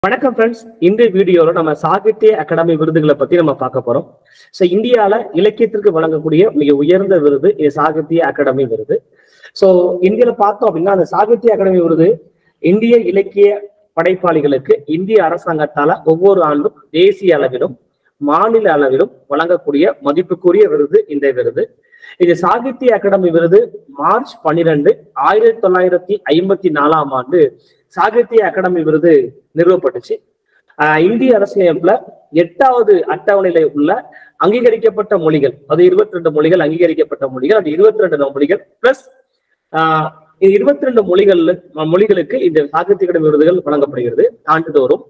வணக்கம் ஃப்ரெண்ட்ஸ் இந்த வீடியோல நம்ம சாகித்ய அகாடமி விருதுகளை பத்தி நம்ம பார்க்க போறோம் சோ இந்தியால இலக்கியத்திற்கு வழங்கக்கூடிய மிக உயர்ந்த விருது இது சாகித்ய அகாடமி விருது சோ இந்தியால பார்த்தோம் அப்படின்னா அந்த சாகித்ய அகாடமி விருது இந்திய இலக்கிய படைப்பாளிகளுக்கு இந்திய அரசாங்கத்தால ஒவ்வொரு ஆண்டும் தேசிய அளவிலும் மாநில அளவிலும் வழங்கக்கூடிய மதிப்புக்குரிய விருது இந்த விருது இது சாகித்ய அகாடமி விருது மார்ச் பன்னிரெண்டு ஆயிரத்தி தொள்ளாயிரத்தி ஐம்பத்தி நாலாம் ஆண்டு சாகித்ய அகாடமி விருது நிறுவப்பட்டுச்சு ஆஹ் இந்திய அரசியலமைப்புல எட்டாவது அட்டவணையில உள்ள அங்கீகரிக்கப்பட்ட மொழிகள் அது இருபத்தி ரெண்டு மொழிகள் அங்கீகரிக்கப்பட்ட மொழிகள் அந்த இருபத்தி ரெண்டு மொழிகள் பிளஸ் ஆஹ் இருபத்தி ரெண்டு மொழிகள் மொழிகளுக்கு இந்த சாகித்ய அகாடமி விருதுகள் வழங்கப்படுகிறது ஆண்டுதோறும்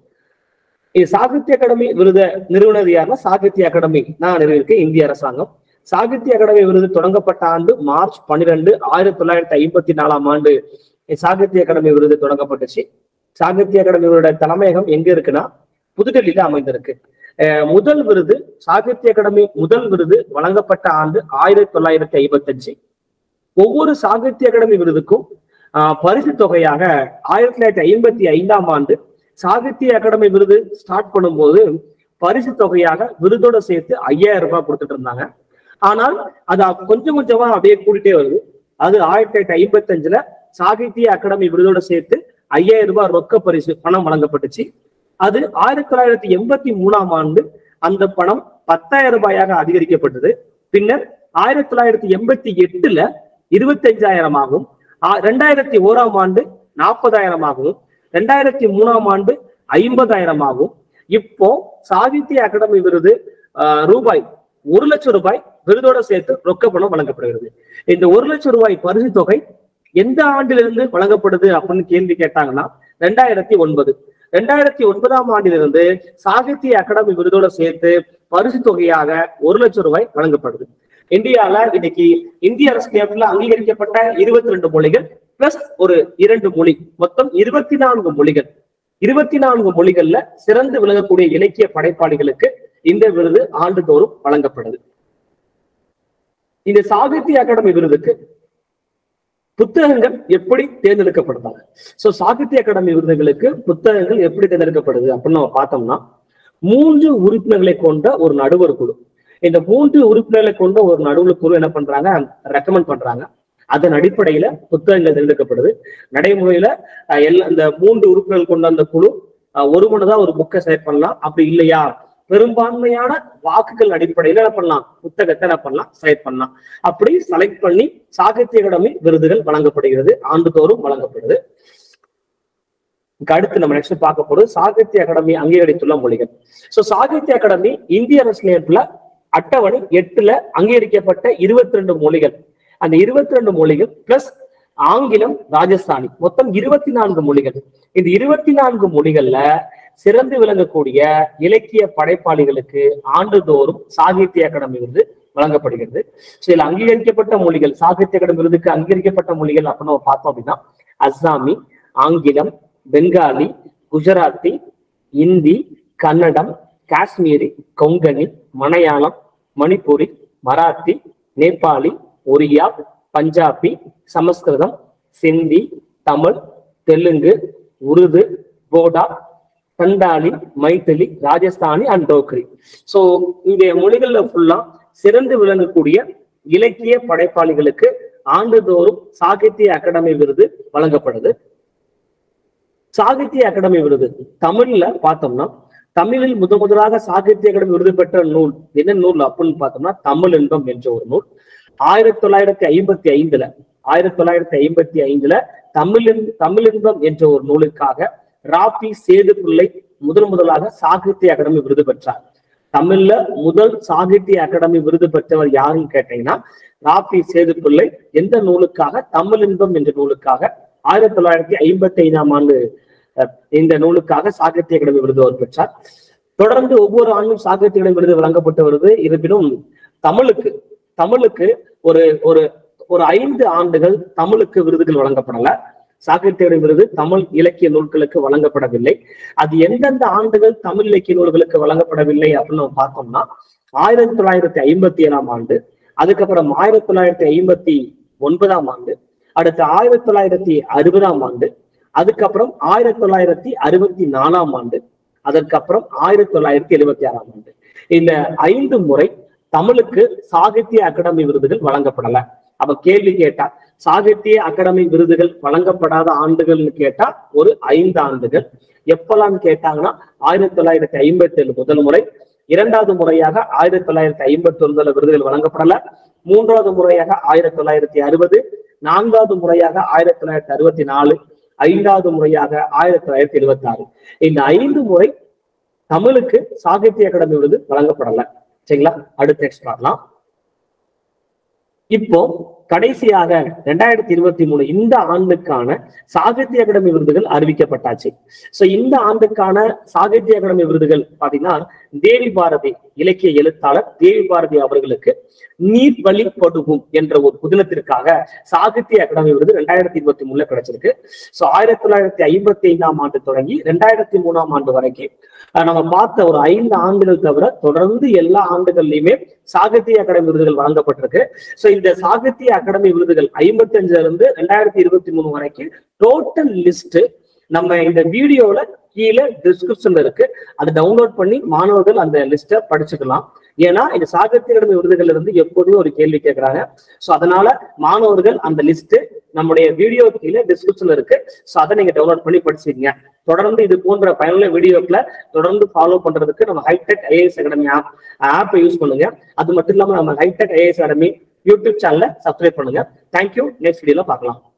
இது சாகித்ய அகாடமி விருதை நிறுவனர் யாருன்னா சாகித்ய அகாடமி நான் நிறுவியிருக்கேன் இந்திய அரசாங்கம் சாகித்ய அகாடமி விருது தொடங்கப்பட்ட ஆண்டு மார்ச் பன்னிரெண்டு ஆயிரத்தி தொள்ளாயிரத்தி ஐம்பத்தி நாலாம் ஆண்டு சாகித்ய அகாடமி விருது தொடங்கப்பட்டுச்சு சாகித்ய அகாடமி விருத தலைமையகம் எங்க இருக்குன்னா புதுடெல்லியில அமைந்திருக்கு அஹ் முதல் விருது சாகித்ய அகாடமி முதல் விருது வழங்கப்பட்ட ஆண்டு ஆயிரத்தி தொள்ளாயிரத்தி ஐம்பத்தி அஞ்சு ஒவ்வொரு சாகித்ய அகாடமி விருதுக்கும் ஆஹ் பரிசு தொகையாக ஆயிரத்தி தொள்ளாயிரத்தி ஐம்பத்தி ஐந்தாம் ஆண்டு சாகித்ய அகாடமி விருது ஸ்டார்ட் பண்ணும்போது பரிசு தொகையாக விருதோட சேர்த்து ஐயாயிரம் ரூபாய் கொடுத்துட்டு இருந்தாங்க ஆனால் அது கொஞ்சம் கொஞ்சமா அப்படியே கூட்டிட்டே வருது அது ஆயிரத்தி தொள்ளாயிரத்தி ஐம்பத்தி அஞ்சுல சாகித்ய அகாடமி விருதோட சேர்த்து ஐயாயிரம் ரூபாய் ரொக்க பரிசு பணம் வழங்கப்பட்டுச்சு அது ஆயிரத்தி தொள்ளாயிரத்தி எண்பத்தி மூணாம் ஆண்டு அந்த பணம் பத்தாயிரம் ரூபாயாக அதிகரிக்கப்பட்டது பின்னர் ஆயிரத்தி தொள்ளாயிரத்தி எண்பத்தி எட்டுல இருபத்தஞ்சாயிரமாகவும் ரெண்டாயிரத்தி ஓராம் ஆண்டு நாற்பதாயிரமாகவும் ரெண்டாயிரத்தி மூணாம் ஆண்டு ஐம்பதாயிரமாகவும் இப்போ சாகித்ய அகாடமி விருது ரூபாய் ஒரு லட்சம் ரூபாய் விருதோட சேர்த்து ரொக்க பணம் வழங்கப்படுகிறது இந்த ஒரு லட்சம் ரூபாய் பரிசு தொகை எந்த ஆண்டிலிருந்து வழங்கப்படுது அப்படின்னு கேள்வி கேட்டாங்கன்னா ரெண்டாயிரத்தி ஒன்பது ரெண்டாயிரத்தி ஒன்பதாம் ஆண்டிலிருந்து சாகித்ய அகாடமி விருதோட சேர்த்து பரிசு தொகையாக ஒரு லட்சம் ரூபாய் வழங்கப்படுது இந்தியால இன்னைக்கு இந்திய அரசியலமைப்புல அங்கீகரிக்கப்பட்ட இருபத்தி ரெண்டு மொழிகள் பிளஸ் ஒரு இரண்டு மொழி மொத்தம் இருபத்தி நான்கு மொழிகள் இருபத்தி நான்கு மொழிகள்ல சிறந்து விளங்கக்கூடிய இலக்கிய படைப்பாளிகளுக்கு இந்த விருது ஆண்டுதோறும் வழங்கப்படுது இந்த சாகித்ய அகாடமி விருதுக்கு புத்தகங்கள் எப்படி தேர்ந்தெடுக்கப்படுறாங்க சோ சாகித்ய அகாடமி விருதுகளுக்கு புத்தகங்கள் எப்படி தேர்ந்தெடுக்கப்படுது அப்படின்னு நம்ம பார்த்தோம்னா மூன்று உறுப்பினர்களை கொண்ட ஒரு நடுவர் குழு இந்த மூன்று உறுப்பினர்களை கொண்ட ஒரு நடுவர் குழு என்ன பண்றாங்க ரெக்கமெண்ட் பண்றாங்க அதன் அடிப்படையில புத்தகங்கள் தேர்ந்தெடுக்கப்படுது நடைமுறையில எல்லா இந்த மூன்று உறுப்பினர்கள் கொண்ட அந்த குழு ஒரு மனதான் ஒரு புக்கை செலக்ட் பண்ணலாம் அப்படி இல்லையா பெரும்பான்மையான வாக்குகள் அடிப்படையில என்ன பண்ணலாம் புத்தகத்தை என்ன பண்ணலாம் செலக்ட் பண்ணலாம் அப்படி செலக்ட் பண்ணி சாகித்ய அகாடமி விருதுகள் வழங்கப்படுகிறது ஆண்டுதோறும் வழங்கப்படுது அடுத்து நம்ம நெக்ஸ்ட் பார்க்க போறது சாகித்ய அகாடமி அங்கீகரித்துள்ள மொழிகள் சோ சாகித்ய அகாடமி இந்திய அரசியலமைப்புல அட்டவணை எட்டுல அங்கீகரிக்கப்பட்ட இருபத்தி ரெண்டு மொழிகள் அந்த இருபத்தி ரெண்டு மொழிகள் பிளஸ் ஆங்கிலம் ராஜஸ்தானி மொத்தம் இருபத்தி நான்கு மொழிகள் இந்த இருபத்தி நான்கு மொழிகள்ல சிறந்து விளங்கக்கூடிய இலக்கிய படைப்பாளிகளுக்கு ஆண்டுதோறும் சாகித்ய அகாடமி விருது வழங்கப்படுகிறது சில அங்கீகரிக்கப்பட்ட மொழிகள் சாகித்ய அகாடமி விருதுக்கு அங்கீகரிக்கப்பட்ட மொழிகள் அப்படின்னு நம்ம பார்த்தோம் அப்படின்னா அஸ்ஸாமி ஆங்கிலம் பெங்காலி குஜராத்தி இந்தி கன்னடம் காஷ்மீரி கொங்கணி மலையாளம் மணிப்பூரி மராத்தி நேபாளி ஒரியா பஞ்சாபி சமஸ்கிருதம் சிந்தி தமிழ் தெலுங்கு உருது போடா கண்டாலி மைத்திலி ராஜஸ்தானி அண்ட் டோக்ரி சோ இந்த மொழிகள்ல ஃபுல்லா சிறந்து விளங்கக்கூடிய இலக்கிய படைப்பாளிகளுக்கு ஆண்டுதோறும் சாகித்ய அகாடமி விருது வழங்கப்படுது சாகித்ய அகாடமி விருது தமிழ்ல பார்த்தோம்னா தமிழில் முத முதலாக சாகித்ய அகாடமி விருது பெற்ற நூல் என்ன நூல் அப்படின்னு பார்த்தோம்னா தமிழ் இன்பம் என்ற ஒரு நூல் ஆயிரத்தி தொள்ளாயிரத்தி ஐம்பத்தி ஐந்துல ஆயிரத்தி தொள்ளாயிரத்தி ஐம்பத்தி ஐந்துல தமிழின் தமிழின்பம் என்ற ஒரு நூலுக்காக ராபி சேது பிள்ளை முதல் முதலாக சாகித்ய அகாடமி விருது பெற்றார் தமிழ்ல முதல் சாகித்ய அகாடமி விருது பெற்றவர் யாருன்னு கேட்டீங்கன்னா ராபி சேது பிள்ளை எந்த நூலுக்காக தமிழ் இன்பம் என்ற நூலுக்காக ஆயிரத்தி தொள்ளாயிரத்தி ஐம்பத்தி ஐந்தாம் ஆண்டு இந்த நூலுக்காக சாகித்ய அகாடமி விருது அவர் பெற்றார் தொடர்ந்து ஒவ்வொரு ஆண்டும் சாகித்ய அகாடமி விருது வழங்கப்பட்டு வருது இருப்பினும் தமிழுக்கு தமிழுக்கு ஒரு ஒரு ஒரு ஐந்து ஆண்டுகள் தமிழுக்கு விருதுகள் வழங்கப்படல சாகித்ய விருது தமிழ் இலக்கிய நூல்களுக்கு வழங்கப்படவில்லை அது எந்தெந்த ஆண்டுகள் தமிழ் இலக்கிய நூல்களுக்கு வழங்கப்படவில்லை அப்படின்னு நம்ம பார்த்தோம்னா ஆயிரத்தி தொள்ளாயிரத்தி ஐம்பத்தி ஏழாம் ஆண்டு அதுக்கப்புறம் ஆயிரத்தி தொள்ளாயிரத்தி ஐம்பத்தி ஒன்பதாம் ஆண்டு அடுத்து ஆயிரத்தி தொள்ளாயிரத்தி அறுபதாம் ஆண்டு அதுக்கப்புறம் ஆயிரத்தி தொள்ளாயிரத்தி அறுபத்தி நாலாம் ஆண்டு அதற்கப்புறம் ஆயிரத்தி தொள்ளாயிரத்தி எழுபத்தி ஆறாம் ஆண்டு இந்த ஐந்து முறை தமிழுக்கு சாகித்ய அகாடமி விருதுகள் வழங்கப்படல அப்ப கேள்வி கேட்டா சாகித்ய அகாடமி விருதுகள் வழங்கப்படாத ஆண்டுகள்னு கேட்டா ஒரு ஐந்து ஆண்டுகள் எப்பெல்லாம் கேட்டாங்கன்னா ஆயிரத்தி தொள்ளாயிரத்தி ஐம்பத்தி ஏழு முதல் முறை இரண்டாவது முறையாக ஆயிரத்தி தொள்ளாயிரத்தி ஐம்பத்தி ஒன்பதுல விருதுகள் வழங்கப்படல மூன்றாவது முறையாக ஆயிரத்தி தொள்ளாயிரத்தி அறுபது நான்காவது முறையாக ஆயிரத்தி தொள்ளாயிரத்தி அறுபத்தி நாலு ஐந்தாவது முறையாக ஆயிரத்தி தொள்ளாயிரத்தி எழுபத்தி ஆறு இந்த ஐந்து முறை தமிழுக்கு சாகித்ய அகாடமி விருது வழங்கப்படல சரிங்களா அடுத்த நெக்ஸ்ட் பார்க்கலாம் இப்போ கடைசியாக ரெண்டாயிரத்தி இருபத்தி மூணு இந்த ஆண்டுக்கான சாகித்ய அகாடமி விருதுகள் அறிவிக்கப்பட்டாச்சு சோ இந்த ஆண்டுக்கான சாகித்ய அகாடமி விருதுகள் பாத்தீங்கன்னா தேவி பாரதி இலக்கிய எழுத்தாளர் தேவி பாரதி அவர்களுக்கு நீர் வழி படுகும் என்ற ஒரு புதினத்திற்காக சாகித்ய அகாடமி விருது ரெண்டாயிரத்தி இருபத்தி மூணுல கிடைச்சிருக்கு சோ ஆயிரத்தி தொள்ளாயிரத்தி ஐம்பத்தி ஐந்தாம் ஆண்டு தொடங்கி ரெண்டாயிரத்தி மூணாம் ஆண்டு வரைக்கும் அஹ் நம்ம பார்த்த ஒரு ஐந்து ஆண்டுகள் தவிர தொடர்ந்து எல்லா ஆண்டுகள்லயுமே சாகித்ய அகாடமி விருதுகள் வழங்கப்பட்டிருக்கு சோ இந்த சாகித்ய அகாடமி விருதுகள் ஐம்பத்தி அஞ்சுல இருந்து ரெண்டாயிரத்தி இருபத்தி மூணு வரைக்கும் டோட்டல் லிஸ்ட் நம்ம இந்த வீடியோல கீழே டிஸ்கிரிப்ஷன்ல இருக்கு அதை டவுன்லோட் பண்ணி மாணவர்கள் அந்த லிஸ்ட்டை படிச்சுக்கலாம் ஏன்னா இந்த சாகித்ய அகாடமி விருதுகள் இருந்து எப்போதுமே ஒரு கேள்வி கேட்கறாங்க சோ அதனால மாணவர்கள் அந்த லிஸ்ட் நம்முடைய வீடியோ கீழே டிஸ்கிரிப்ஷன்ல இருக்கு சோ அதை நீங்க டவுன்லோட் பண்ணி படிச்சுக்கங்க தொடர்ந்து இது போன்ற பயனுள்ள வீடியோக்களை தொடர்ந்து ஃபாலோ பண்றதுக்கு நம்ம ஹைடெக் ஐஏஎஸ் அகாடமி ஆப் ஆப்பை யூஸ் பண்ணுங்க அது மட்டும் இல்லாம நம்ம ஹைடெக் ஐஏஎஸ் அகாடமி யூடியூப் சேனலை சப்ஸ்கிரைப் பண்ணுங்க தேங்க்யூ நெக்ஸ்ட் வீடியோல பார்க்கலாம்